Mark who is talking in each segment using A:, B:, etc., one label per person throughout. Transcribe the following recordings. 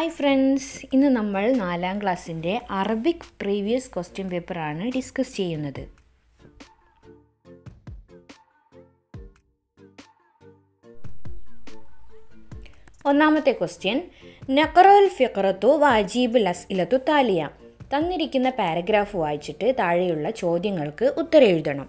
A: hi friends ഇന്ന് നമ്മൾ നാലാം ക്ലാസ്സിൻ്റെ അറബിക് പ്രീവിയസ് ക്വസ്റ്റ്യൻ പേപ്പറാണ് ഡിസ്കസ് ചെയ്യുന്നത് ഒന്നാമത്തെ ക്വസ്റ്റ്യൻ നഖറുൽ ഫിഖറത്തു വാജീബുൽ അസ്ഇലത്തു താലിയ തന്നിരിക്കുന്ന പാരഗ്രാഫ് വായിച്ചിട്ട് താഴെയുള്ള ചോദ്യങ്ങൾക്ക് ഉത്തരം എഴുതണം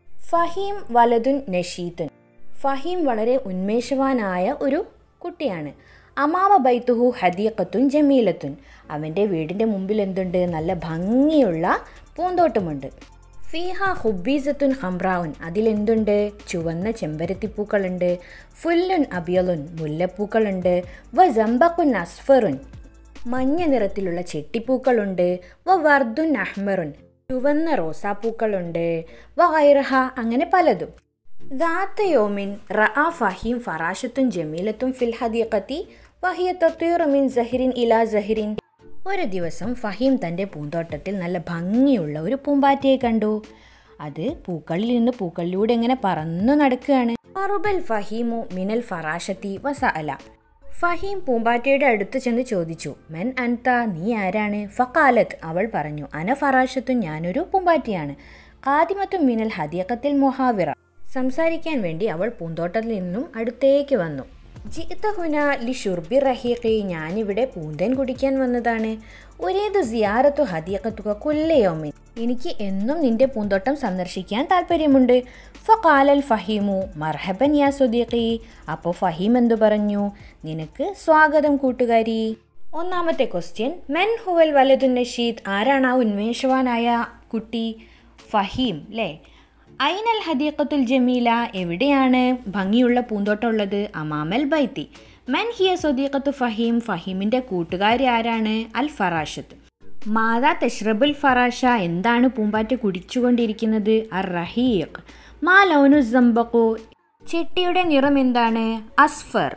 A: ഫഹീം വലതുൻ നഷീത്തുൻ ഫഹീം വളരെ ഉന്മേഷവാനായ ഒരു കുട്ടിയാണ് അമാമ ബൈത്തുഹു ഹദീഖത്തുൻ ജമീലത്തുൻ അവൻ്റെ വീടിൻ്റെ മുമ്പിൽ എന്തുണ്ട് നല്ല ഭംഗിയുള്ള പൂന്തോട്ടമുണ്ട് ഫീഹ ഹുബീസത്തുൻ ഹംറാവുൻ അതിലെന്തുണ്ട് ചുവന്ന ചെമ്പരത്തിപ്പൂക്കളുണ്ട് ഫുല്ലുൻ അബിയലുൻ മുല്ലപ്പൂക്കളുണ്ട് വ ജംബക്കുൻ അസ്ഫറുൻ മഞ്ഞ നിറത്തിലുള്ള ചെട്ടിപ്പൂക്കളുണ്ട് വ വർദുൻ അഹ്മറുൻ ചുവന്ന റോസാപ്പൂക്കളുണ്ട് വ ഐറഹ അങ്ങനെ പലതും ദാത്ത യോമിൻ റഅ ഫഹീം ഫറാഷത്തുൻ ജമീലത്തും ഫിൽ ഹദീഖത്തി വഹിയ തത്തീറു മിൻ സഹിറിൻ ഇലാ സഹിറിൻ ഒരു ദിവസം ഫഹീം തൻ്റെ പൂന്തോട്ടത്തിൽ നല്ല ഭംഗിയുള്ള ഒരു പൂമ്പാറ്റയെ കണ്ടു അത് പൂക്കളിൽ നിന്ന് പൂക്കളിലൂടെ ഇങ്ങനെ പറന്നു നടക്കുകയാണ് അറുബൽ ഫഹീമു മിനൽ ഫറാഷത്തി വസ അല ഫഹീം പൂമ്പാറ്റയുടെ അടുത്ത് ചെന്ന് ചോദിച്ചു മെൻ അൻത നീ ആരാണ് ഫക്കാലത്ത് അവൾ പറഞ്ഞു അന ഫറാഷത്തും ഞാനൊരു പൂമ്പാറ്റയാണ് കാദിമത്തും മിനൽ ഹദിയക്കത്തിൽ മൊഹാവിറ സംസാരിക്കാൻ വേണ്ടി അവൾ പൂന്തോട്ടത്തിൽ നിന്നും അടുത്തേക്ക് വന്നു ജിത്തഹുന ലി ഷുർബി റഹീഖി ഞാനിവിടെ പൂന്തൻ കുടിക്കാൻ വന്നതാണ് ഒരേത് സിയാറത്തു ഹദിയക്കത്തുക കൊല്ലയോമിൻ എനിക്ക് എന്നും നിന്റെ പൂന്തോട്ടം സന്ദർശിക്കാൻ താല്പര്യമുണ്ട് ഫകാലൽ ഫഹീമു മർഹബൻ യാ സുദീഖി അപ്പോൾ ഫഹീം എന്തു പറഞ്ഞു നിനക്ക് സ്വാഗതം കൂട്ടുകാരി ഒന്നാമത്തെ ക്വസ്റ്റ്യൻ മെൻ ഹുവൽ വലതുൻ നഷീദ് ആരാണ് ആ ഉന്മേഷവാനായ കുട്ടി ഫഹീം അല്ലേ ഐനൽ ഹദീഖത്തുൽ ജമീല എവിടെയാണ് ഭംഗിയുള്ള പൂന്തോട്ടം ഉള്ളത് അമാമൽ ബൈത്തി മൻ ഹിയ സൊദീഖത്തു ഫഹീം ഫഹീമിൻ്റെ കൂട്ടുകാരി ആരാണ് അൽ ഫറാഷത്ത് മാതാ തഷ്റബുൽ ഫറാഷ എന്താണ് പൂമ്പാറ്റ കുടിച്ചുകൊണ്ടിരിക്കുന്നത് അർ റഹീഖ് മാ ലൗനു സമ്പക്കു ചെട്ടിയുടെ നിറം എന്താണ് അസ്ഫർ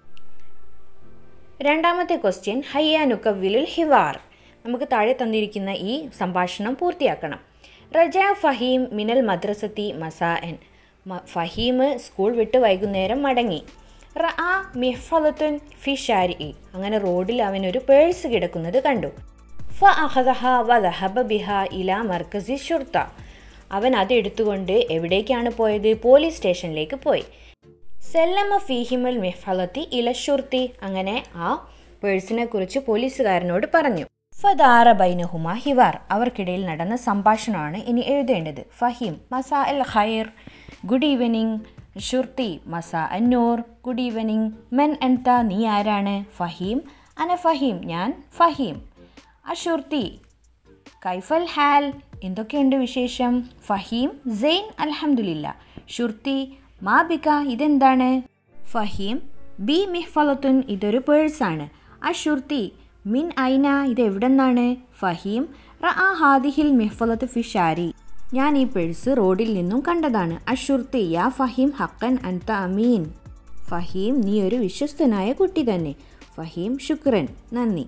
A: രണ്ടാമത്തെ ക്വസ്റ്റ്യൻ ഹയ്യാനുക്കവിലുൽ ഹിവാർ നമുക്ക് താഴെ തന്നിരിക്കുന്ന ഈ സംഭാഷണം പൂർത്തിയാക്കണം റജ ഫഹീം മിനൽ മദ്രസത്തി മസാൻ ഫഹീം സ്കൂൾ വിട്ട് വൈകുന്നേരം മടങ്ങി റഅ മിഹ്ഫലത്തുൻ ഫി ഷാരി അങ്ങനെ റോഡിൽ അവനൊരു പേഴ്സ് കിടക്കുന്നത് കണ്ടു ഫ അഹദഹ വ ദഹബ ബിഹ ഇല മർക്കസി ഷുർത്ത അവൻ അതെടുത്തുകൊണ്ട് എവിടേക്കാണ് പോയത് പോലീസ് സ്റ്റേഷനിലേക്ക് പോയി സെല്ലമ്മ ഫീഹിമൽ മിഹ്ഫലത്തി ഇല ഷുർത്തി അങ്ങനെ ആ പേഴ്സിനെ കുറിച്ച് പോലീസുകാരനോട് പറഞ്ഞു ഫദാറ ബൈനഹുമ ഹിവാർ അവർക്കിടയിൽ നടന്ന സംഭാഷണമാണ് ഇനി എഴുതേണ്ടത് ഫഹീം മസാ അൽ ഖൈർ ഗുഡ് ഈവനിങ് ഷുർത്തി മസാ അന്നൂർ ഗുഡ് ഈവനിങ് മെൻ എൻത നീ ആരാണ് ഫഹീം അന ഫഹീം ഞാൻ ഫഹീം അഷുർത്തി കൈഫൽ ഹാൽ എന്തൊക്കെയുണ്ട് വിശേഷം ഫഹീം സെയിൻ അൽഹംദുലില്ല ഷുർത്തി മാ ബിക ഇതെന്താണ് ഫഹീം ബി മിഹ്ഫലത്തുൻ ഇതൊരു പേഴ്സാണ് അഷുർത്തി മിൻ ഐന ഇത് എവിടെന്നാണ് ഫഹീം റഅ ഹാദിഹിൽ മിഹ്ഫലത്ത് ഫിഷാരി ഞാൻ ഈ പേഴ്സ് റോഡിൽ നിന്നും കണ്ടതാണ് അഷുർത്തി യാ ഫഹീം ഹക്കൻ അൻത അമീൻ ഫഹീം നീ ഒരു വിശ്വസ്തനായ കുട്ടി തന്നെ ഫഹീം ശുക്രൻ നന്ദി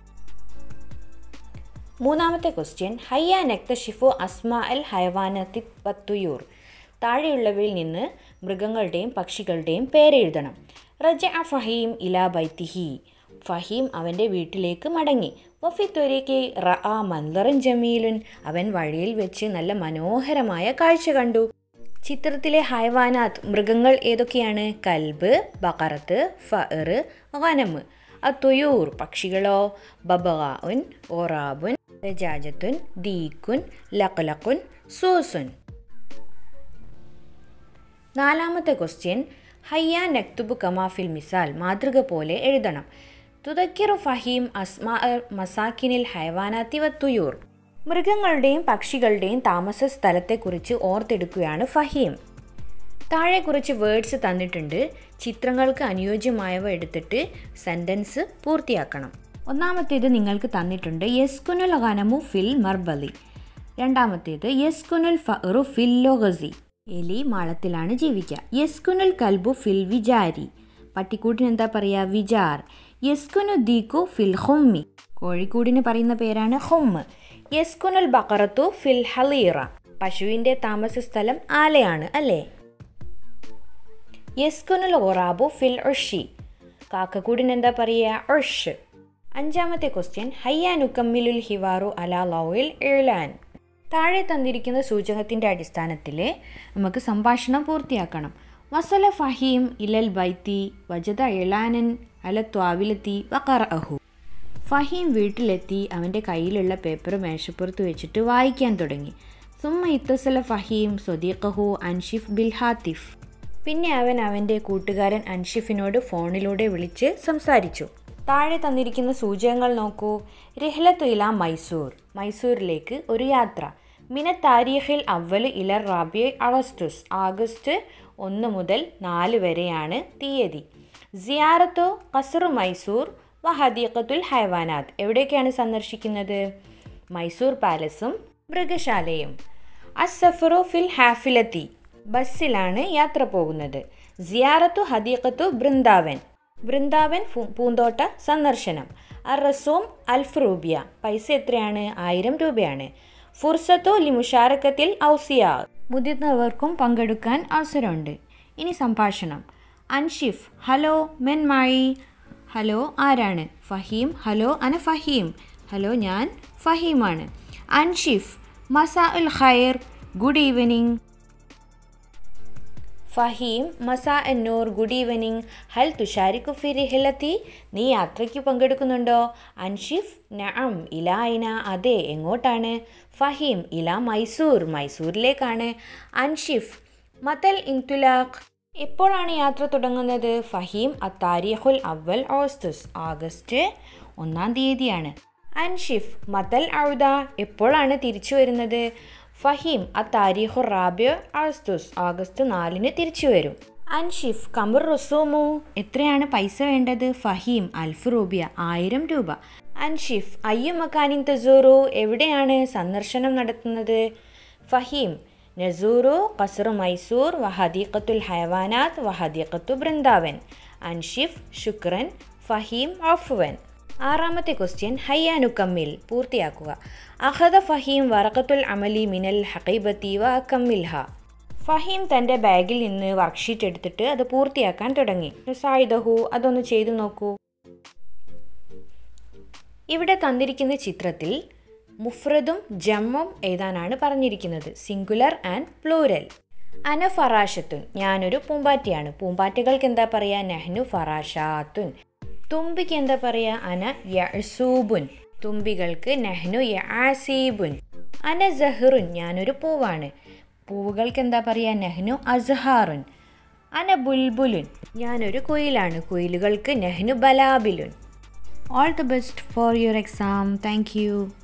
A: മൂന്നാമത്തെ ക്വസ്റ്റ്യൻ ഹയ്യ നക്തഷിഫു അസ്മ അൽ ഹയവാനത്തി പത്തുയൂർ താഴെയുള്ളവയിൽ നിന്ന് മൃഗങ്ങളുടെയും പക്ഷികളുടെയും പേരെഴുതണം റജ ഫഹീം ഇലാ ബൈത്തിഹി ഫഹീം അവൻ്റെ വീട്ടിലേക്ക് മടങ്ങി വഫി ത്വരയ്ക്ക് റഅ മന്ദറൻ ജമീലുൻ അവൻ വഴിയിൽ വെച്ച് നല്ല മനോഹരമായ കാഴ്ച കണ്ടു ചിത്രത്തിലെ ഹൈവാനാത്ത് മൃഗങ്ങൾ ഏതൊക്കെയാണ് കൽബ് ബക്കറത്ത് ഫർ ഗനമ് അത്തുയൂർ പക്ഷികളോ ബബഗാഉൻ ഒറാബുൻ രജാജത്തുൻ ദീക്കുൻ ലഖലഖുൻ സൂസുൻ നാലാമത്തെ ക്വസ്റ്റ്യൻ ഹയ്യ നക്തുബ് കമാഫിൽ മിസാൽ മാതൃക പോലെ എഴുതണം തുതക്കിറു ഫഹീം അസ്മാ മസാക്കിനിൽ ഹൈവാനാത്തി വത്തുയൂർ മൃഗങ്ങളുടെയും പക്ഷികളുടെയും താമസ സ്ഥലത്തെക്കുറിച്ച് ഓർത്തെടുക്കുകയാണ് ഫഹീം താഴെ കുറച്ച് വേർഡ്സ് തന്നിട്ടുണ്ട് ചിത്രങ്ങൾക്ക് അനുയോജ്യമായവ എടുത്തിട്ട് സെൻറ്റൻസ് പൂർത്തിയാക്കണം ഒന്നാമത്തേത് നിങ്ങൾക്ക് തന്നിട്ടുണ്ട് യസ്കുനുൽ ഖനമു ഫിൽ മർബലി രണ്ടാമത്തേത് യസ്കുനുൽ ഫറു ഫിൽ ലോഗസി എലി മാളത്തിലാണ് ജീവിക്കുക യസ്കുനുൽ കൽബു ഫിൽ വിജാരി പട്ടിക്കൂട്ടിന് എന്താ പറയുക വിജാർ യസ്കുനു ദീക്കു ഫിൽ ഹുമ്മി കോഴിക്കൂടിന് പറയുന്ന പേരാണ് ഹുമ്മ് യസ്കുനുൽ ബക്കറത്തു ഫിൽ ഹലീറ പശുവിൻ്റെ താമസ സ്ഥലം ആലയാണ് അല്ലേ യസ്കുനുൽ ഒറാബു ഫിൽ ഉഷി കാക്കക്കൂടിന് എന്താ പറയുക ഉഷ് അഞ്ചാമത്തെ ക്വസ്റ്റ്യൻ ഹയ്യാനുക്കമ്മിലുൽ ഹിവാറു അലാ ലൗയിൽ എഴുലാൻ താഴെ തന്നിരിക്കുന്ന സൂചകത്തിൻ്റെ അടിസ്ഥാനത്തിൽ നമുക്ക് സംഭാഷണം പൂർത്തിയാക്കണം വസല ഫഹീം ഇലൽ ബൈത്തി വജദ എളാനൻ അല ത്വാവിലെത്തി വക്കറ അഹു ഫഹീം വീട്ടിലെത്തി അവൻ്റെ കയ്യിലുള്ള പേപ്പർ മേശപ്പുറത്ത് വെച്ചിട്ട് വായിക്കാൻ തുടങ്ങി സുമ്മ ഇത്തസല ഫഹീം സ്വദീഖഹു അൻഷിഫ് ബിൽ ഹാത്തിഫ് പിന്നെ അവൻ അവൻ്റെ കൂട്ടുകാരൻ അൻഷിഫിനോട് ഫോണിലൂടെ വിളിച്ച് സംസാരിച്ചു താഴെ തന്നിരിക്കുന്ന സൂചകങ്ങൾ നോക്കൂ റിഹ്ലത്തു ഇല മൈസൂർ മൈസൂരിലേക്ക് ഒരു യാത്ര മിന താരീഖിൽ അവല് ഇലർ റാബിയ അവസ്തുസ് ആഗസ്റ്റ് ഒന്ന് മുതൽ നാല് വരെയാണ് തീയതി സിയാറത്തോ കസറു മൈസൂർ വ ഹദീഖത്തുൽ ഹൈവാനാത്ത് എവിടെയൊക്കെയാണ് സന്ദർശിക്കുന്നത് മൈസൂർ പാലസും മൃഗശാലയും അസഫറു ഫിൽ ഹാഫിലത്തി ബസ്സിലാണ് യാത്ര പോകുന്നത് സിയാറത്തു ഹദീഖത്തു ബൃന്ദാവൻ വൃന്ദാവൻ പൂന്തോട്ട സന്ദർശനം അറസോം അൽഫ് റൂബിയ പൈസ എത്രയാണ് ആയിരം രൂപയാണ് ഫുർസത്തോ ലിമുഷാരക്കത്തിൽ ഔസിയ മുതിർന്നവർക്കും പങ്കെടുക്കാൻ അവസരമുണ്ട് ഇനി സംഭാഷണം അൻഷിഫ് ഹലോ മെൻ മായി ഹലോ ആരാണ് ഫഹീം ഹലോ അന ഫഹീം ഹലോ ഞാൻ ഫഹീമാണ് അൻഷിഫ് മസാ ഉൽ ഖൈർ ഗുഡ് ഈവനിങ് ഫഹീം മസാ എന്നൂർ ഗുഡ് ഈവനിങ് ഹൽ തുഷാരിക്കു ഫി റിഹിലത്തി നീ യാത്രയ്ക്ക് പങ്കെടുക്കുന്നുണ്ടോ അൻഷിഫ് നഅം ഇല ഐന അതെ എങ്ങോട്ടാണ് ഫഹീം ഇല മൈസൂർ മൈസൂരിലേക്കാണ് അൻഷിഫ് മതൽ ഇൻതുലാഖ് എപ്പോഴാണ് യാത്ര തുടങ്ങുന്നത് ഫഹീം അത്താരിഖുൽ അവൽ ഓസ്തുസ് ആഗസ്റ്റ് ഒന്നാം തീയതിയാണ് അൻഷിഫ് മതൽ ഔദ എപ്പോഴാണ് തിരിച്ചു വരുന്നത് ഫഹീം അ താരീഖു റാബിയ ആസ്തുസ് ആഗസ്റ്റ് നാലിന് തിരിച്ചു വരും അൻഷിഫ് കമുർ റുസൂമു എത്രയാണ് പൈസ വേണ്ടത് ഫഹീം അൽഫ് റൂബിയ ആയിരം രൂപ അൻഷിഫ് അയ്യു മക്കാനിൻ തസൂറു എവിടെയാണ് സന്ദർശനം നടത്തുന്നത് ഫഹീം നസൂറു കസറു മൈസൂർ വഹദീഖത്തുൽ ഹൈവാനാത്ത് വഹദീഖത്തു ബൃന്ദാവൻ അൻഷിഫ് ശുക്രൻ ഫഹീം ഓഫുവൻ ആറാമത്തെ ക്വസ്റ്റ്യൻ ഹയ്യാനു കമ്മിൽ പൂർത്തിയാക്കുക അഹദ ഫഹീം വറക്കത്തുൽ അമലി മിനൽ ഹക്കൈബത്തി വ കമ്മിൽഹ ഫഹീം തൻ്റെ ബാഗിൽ നിന്ന് വർക്ക്ഷീറ്റ് എടുത്തിട്ട് അത് പൂർത്തിയാക്കാൻ തുടങ്ങി സായിദഹു അതൊന്ന് ചെയ്തു നോക്കൂ ഇവിടെ തന്നിരിക്കുന്ന ചിത്രത്തിൽ മുഫ്രദും ജമ്മും എഴുതാനാണ് പറഞ്ഞിരിക്കുന്നത് സിംഗുലർ ആൻഡ് പ്ലൂരൽ അന ഫറാഷത്തുൻ ഞാനൊരു പൂമ്പാറ്റയാണ് പൂമ്പാറ്റകൾക്ക് എന്താ പറയുക നെഹ്നു ഫറാഷാത്തുൻ തുമ്പിക്ക് എന്താ പറയുക അന യസൂബുൻ തുമ്പികൾക്ക് നെഹ്നു യാസീബുൻ അന ജഹറുൻ ഞാനൊരു പൂവാണ് പൂവുകൾക്ക് എന്താ പറയുക നെഹ്നു അസ്ഹാറുൻ അന ബുൽബുലുൻ ഞാനൊരു കുയിലാണ് കുയിലുകൾക്ക് നെഹ്നു ബലാബിലുൻ all the best for your exam thank U